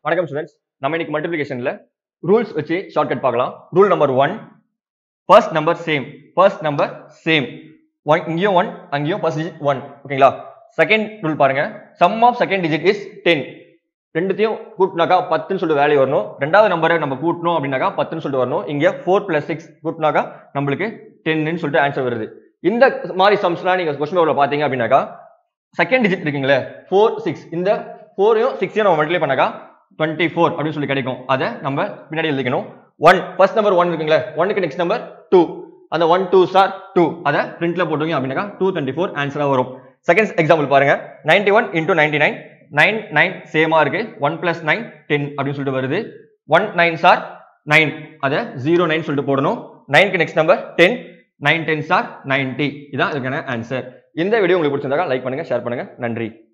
வணக்கம் ஸ்டூடெண்ட்ஸ் நம்ம இன்னைக்கு மல்டிபிளிகேஷன்ல ரூல்ஸ் வச்சு ஷார்ட்கட் பார்க்கலாம் rule number one first number same first number same one இங்கேயும் ஒன் அங்கேயும் ஃபர்ஸ்ட் டிஜிட் ஒன் ஓகேங்களா செகண்ட் ரூல் பாருங்க sum of second digit is ten ரெண்டுத்தையும் கூட்டினாக்கா பத்துன்னு சொல்லிட்டு வேல்யூ வரணும் ரெண்டாவது நம்பரை நம்ம கூட்டணும் அப்படின்னாக்கா பத்துன்னு சொல்லிட்டு வரணும் இங்க ஃபோர் பிளஸ் சிக்ஸ் கூட்டினாக்கா நம்மளுக்கு டென்னு சொல்லிட்டு ஆன்சர் வருது இந்த மாதிரி சம்ஸ்லாம் நீங்க கொஸ்டின் பேப்பர்ல பாத்தீங்க அப்படின்னாக்கா செகண்ட் டிஜிட் இருக்குங்களே ஃபோர் சிக்ஸ் இந்த ஃபோரையும் சிக்ஸையும் நம்ம மல்டிப்ளை பண்ணாக்கா டுவெண்ட்டி ஃபோர் அப்படின்னு சொல்லி கிடைக்கும் அதை நம்ம பின்னாடி எழுதிக்கணும் ஒன் ஃபர்ஸ்ட் நம்பர் ஒன் இருக்குங்களே ஒன்னுக்கு நெக்ஸ்ட் நம்பர் டூ அந்த ஒன் டூ சார் டூ அதை பிரிண்ட்ல போட்டுங்க அப்படின்னாக்கா டூ டுவெண்ட்டி ஃபோர் ஆன்சராக வரும் செகண்ட் எக்ஸாம்பிள் பாருங்க ninety one into ninety nine nine nine சேமா இருக்கு ஒன் பிளஸ் நைன் டென் அப்படின்னு சொல்லிட்டு வருது ஒன் நைன் சார் நைன் அதை ஜீரோ நைன் சொல்லிட்டு போடணும் நைன்க்கு next number ten nine ten sir ninety இதான் இதுக்கான ஆன்சர் இந்த வீடியோ உங்களுக்கு பிடிச்சிருந்தா லைக் பண்ணுங்க ஷேர் பண்ணுங்க நன்றி